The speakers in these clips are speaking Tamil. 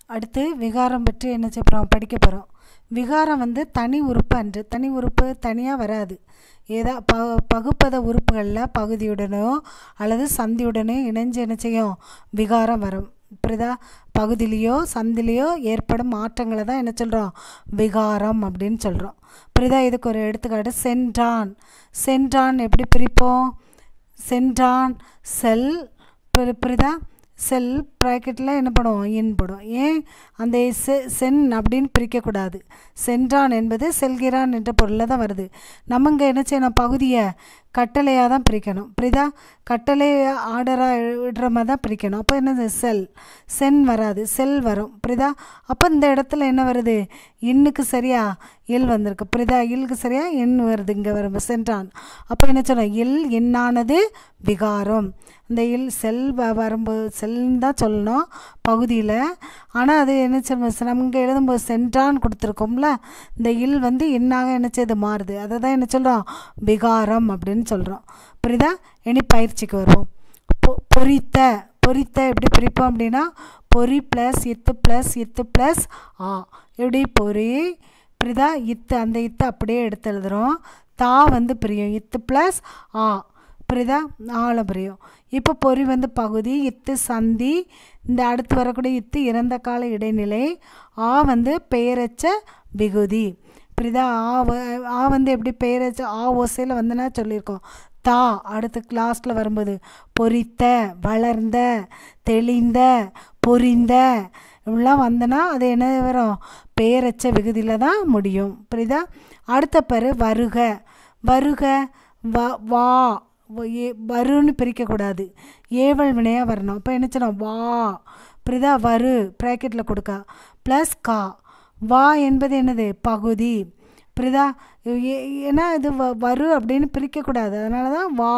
அடுத்து விகாரம் பற்றி என்ன செய்ய போகிறோம் படிக்க போகிறோம் விகாரம் வந்து தனி உறுப்பு அன்று தனி உறுப்பு தனியாக வராது ஏதா ப பகுப்பத உறுப்புகளில் பகுதியுடனோ அல்லது சந்தியுடனோ இணைஞ்சு என்ன செய்யும் விகாரம் வரும் புரியுதா பகுதியிலையோ சந்திலையோ ஏற்படும் மாற்றங்களை தான் என்ன சொல்கிறோம் விகாரம் அப்படின்னு சொல்கிறோம் புரியுதா இதுக்கு ஒரு எடுத்துக்காட்டு சென்றான் சென்றான் எப்படி பிரிப்போம் சென்றான் செல் புரி- புரியுதா செல் ப்ராக்கெட்டில் என்ன பண்ணுவோம் இன் போடும் ஏன் அந்த செ சென் அப்படின்னு பிரிக்கக்கூடாது சென்றான் என்பது செல்கிறான் என்ற பொருளில் தான் வருது நம்ம இங்கே என்ன செய்யணும் பகுதியை கட்டளையாக தான் பிரிக்கணும் புரியுதா கட்டளை ஆர்டராக விடுற மாதிரி தான் பிரிக்கணும் அப்போ என்னது செல் சென் வராது செல் வரும் புரியுதா அப்போ இந்த இடத்துல என்ன வருது இன்னுக்கு சரியா இல் வந்திருக்கு புரியுதா இல்க்கு சரியா எண் வருது இங்கே வரும் சென்றான் அப்போ என்ன சொல்லணும் இல் எண்ணானது விகாரம் இந்த இல் செல் வ- வரும்போது செல்னு தான் சொல்லணும் பகுதியில் ஆனால் அது என்ன சொல்லணும் நம்ம இங்கே எழுதும்போது சென்றான் கொடுத்துருக்கோம்ல இந்த இல் வந்து எண்ணாக என்ன செய்யுது மாறுது அதை தான் என்ன சொல்கிறோம் விகாரம் அப்படின்னு சொல்கிறோம் புரியுதா இனி பயிற்சிக்கு வருவோம் பொ பொரித்த பொரித்த எப்படி பிரிப்போம் அப்படின்னா பொரி ப்ளஸ் இத்து ப்ளஸ் இத்து ப்ளஸ் ஆ எப்படி பொரி புரியுதா இத்து அந்த இத்து அப்படியே எடுத்து எழுதுகிறோம் தா வந்து பிரியும் இத்து ப்ளஸ் ஆ புரியுதா ஆழ பிரியும் இப்போ பொறி வந்து பகுதி இத்து சந்தி இந்த அடுத்து வரக்கூடிய இத்து இறந்த கால இடைநிலை ஆ வந்து பெயரச்ச விகுதி புரியுதா ஆ வ- ஆ வந்து எப்படி பெயரச்ச ஆ ஓசையில் வந்துன்னா சொல்லியிருக்கோம் தா அடுத்து கிளாஸில் வரும்போது பொரித்த வளர்ந்த தெளிந்த பொரிந்த இப்படிலாம் வந்தனா அது என்ன வரும் பெயரச்ச விகுதியில் தான் முடியும் புரியுதா அடுத்த பரு வருக வருக வ வா வ- ஏ- வருன்னு பிரிக்கக்கூடாது ஏவல் வினையாக வரணும் அப்போ என்ன சொல்லணும் வா புரியுதா வரு ப்ராக்கெட்டில் கொடுக்க ப்ளஸ் கா வா என்பது என்னது பகுதி புரியுதா ஏ- ஏன்னா இது வ வரு அப்படின்னு பிரிக்கக்கூடாது அதனால தான் வா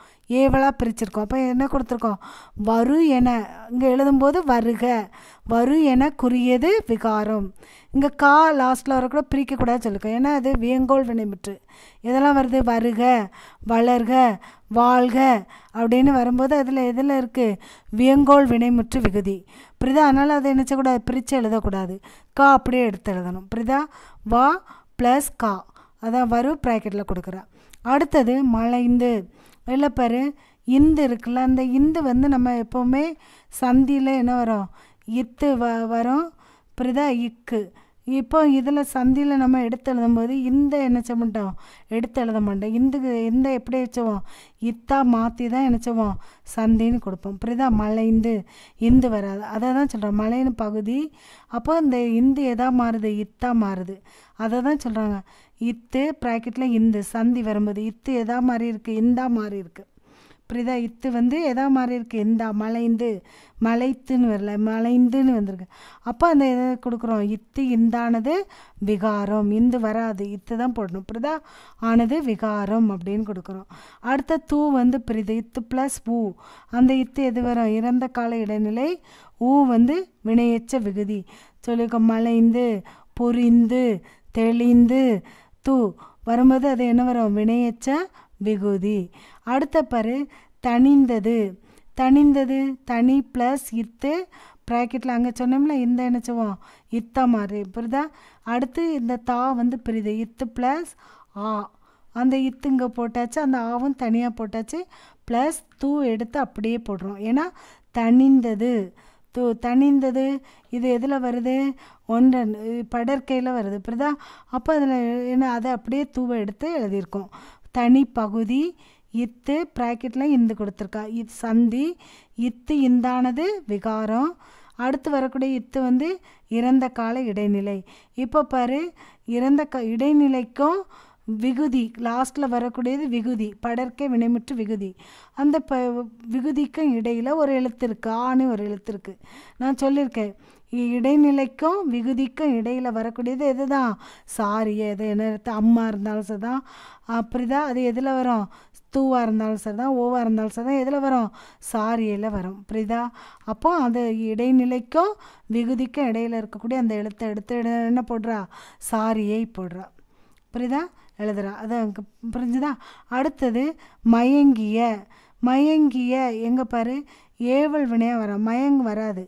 ஏவலாக பிரிச்சிருக்கோம் அப்போ என்ன கொடுத்துருக்கோம் வரு என இங்கே எழுதும்போது வருக வரு என குறியது விகாரம் இங்கே கா லாஸ்ட்டில் வரக்கூட பிரிக்கக்கூடாது சொல்லிருக்கோம் ஏன்னா அது வியங்கோல் வினைமுற்று இதெல்லாம் வருது வருக வளர்க வாழ்க அப்படின்னு வரும்போது அதில் எதில் இருக்குது வியங்கோல் வினைமுற்று விகுதி புரியுதா அதனால் அதை என்ன செய்யக்கூடாது பிரித்து எழுதக்கூடாது கா அப்படியே எடுத்து எழுதணும் புரியுதா வா ப்ளஸ் கா அதான் வரு ப்ராக்கெட்டில் கொடுக்குறேன் அடுத்தது மலைந்து இல்லை பாரு இந்து இருக்குல்ல அந்த இந்து வந்து நம்ம எப்போவுமே சந்தியில் என்ன வரும் இத்து வ வரும் புரியுதா இக்கு இப்போ இதில் சந்தியில் நம்ம எடுத்து எழுதும்போது இந்த என்ன செய்ய மாட்டோம் எடுத்து எழுத மாட்டோம் இந்துக்கு இந்த எப்படி வச்சுவோம் இத்தா மாற்றி தான் என்ன செய்வோம் சந்தின்னு கொடுப்போம் புரியுதா மலைந்து இந்து வராது அதை தான் சொல்கிறோம் மலைன்னு பகுதி அப்போ இந்த இந்து எதா மாறுது இத்தா மாறுது அதை தான் சொல்கிறாங்க இத்து ப்ராக்கெட்டில் இந்து சந்தி வரும்போது இத்து எதா மாதிரி இருக்குது இந்தா மாதிரி இருக்குது புரியுதா இத்து வந்து எதா மாதிரி இருக்குது இந்தா மலைந்து மலைத்துன்னு வரல மலைந்துன்னு வந்திருக்கு அப்போ அந்த இதை கொடுக்குறோம் இத்து இந்தானது விகாரம் இந்து வராது இத்து தான் போடணும் புரியுதா ஆனது விகாரம் அப்படின்னு கொடுக்குறோம் அடுத்த தூ வந்து புரியுது இத்து ப்ளஸ் ஊ அந்த இத்து எது வரும் இறந்த கால இடைநிலை ஊ வந்து வினையச்ச விகுதி சொல்லியிருக்கோம் மலைந்து பொரிந்து தெளிந்து தூ வரும்போது அது என்ன வரும் வினையச்ச விகுதி அடுத்த பரு தணிந்தது தணிந்தது தனி ப்ளஸ் இத்து ப்ராக்கெட்டில் அங்கே சொன்னோம்ல இந்த என்ன செய்வோம் இத்தா மாதிரி புரியுதா அடுத்து இந்த தா வந்து பிரியுது இத்து ப்ளஸ் ஆ அந்த இத்து இங்கே போட்டாச்சு அந்த ஆவும் தனியாக போட்டாச்சு ப்ளஸ் தூ எடுத்து அப்படியே போடுறோம் ஏன்னா தணிந்தது தூ தணிந்தது இது எதில் வருது ஒன்றன் படற்கையில் வருது புரியுதா அப்போ அதில் என்ன அதை அப்படியே தூவை எடுத்து எழுதியிருக்கோம் தனி பகுதி இத்து ப்ராக்கெட்டில் இந்து கொடுத்துருக்கா இது சந்தி இத்து இந்தானது விகாரம் அடுத்து வரக்கூடிய இத்து வந்து இறந்த கால இடைநிலை இப்போ பாரு இறந்த க இடைநிலைக்கும் விகுதி லாஸ்ட்டில் வரக்கூடியது விகுதி படற்கை வினைமுற்று விகுதி அந்த ப விகுதிக்கும் இடையில் ஒரு எழுத்து இருக்குது ஆணி ஒரு எழுத்து இருக்குது நான் சொல்லியிருக்கேன் இ- இடைநிலைக்கும் விகுதிக்கும் இடையில் வரக்கூடியது எது தான் சாரி எது என்ன எழுத்து அம்மா இருந்தாலும் சரி தான் அப்படிதான் அது எதில் வரும் தூவாக இருந்தாலும் சரி தான் ஓவாக இருந்தாலும் சரி தான் எதில் வரும் சாரியில் வரும் புரியுதா அப்போ அந்த இடைநிலைக்கும் விகுதிக்கும் இடையில் இருக்கக்கூடிய அந்த எழுத்தை எடுத்து எடு- என்ன போடுறா சாரியை போடுறா புரியுதா எழுதுறா அது அங்கே புரிஞ்சுதா அடுத்தது மயங்கிய மயங்கிய எங்கே பாரு ஏவல் வினையாக வர மயங்கு வராது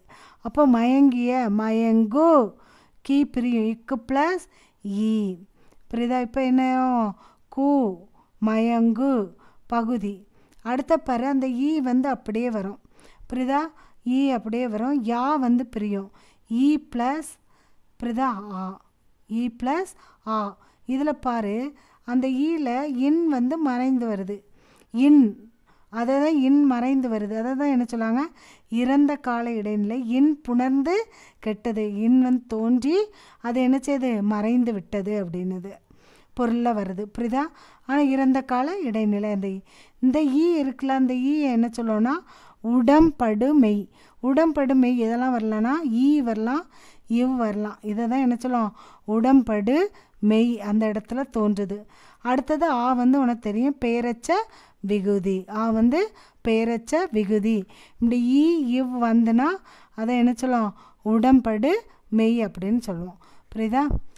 அப்போ மயங்கிய மயங்கு கீ பிரியும் இக்கு ப்ளஸ் ஈ புரியுதா இப்போ என்ன கூ மயங்கு பகுதி அடுத்த பாரு அந்த ஈ வந்து அப்படியே வரும் புரியுதா ஈ அப்படியே வரும் யா வந்து பிரியும் ஈ ப்ளஸ் புரியுதா ஆ இ ப்ளஸ் ஆ இதில் பாரு அந்த ஈல இன் வந்து மறைந்து வருது இன் அதை தான் இன் மறைந்து வருது அதை தான் என்ன சொல்லுவாங்க இறந்த கால இடைநிலை இன் புணர்ந்து கெட்டது இன் வந்து தோன்றி அது என்ன செய்யுது மறைந்து விட்டது அப்படின்னுது பொருளில் வருது புரியுதா ஆனால் இறந்த கால இடைநிலை அந்த ஈ. இந்த ஈ இருக்குல்ல அந்த ஈ என்ன சொல்லுவோம்னா உடம்படு மெய் உடம்படு மெய் இதெல்லாம் வரலன்னா ஈ வரலாம் இவ் வரலாம் இதை தான் என்ன சொல்லுவோம் உடம்படு மெய் அந்த இடத்துல தோன்றுது அடுத்தது ஆ வந்து உனக்கு தெரியும் பேரச்ச விகுதி ஆ வந்து பேரச்ச விகுதி இப்படி ஈ இவ் வந்துன்னா அதை என்ன சொல்லுவோம் உடம்படு மெய் அப்படின்னு சொல்லுவோம் புரியுதா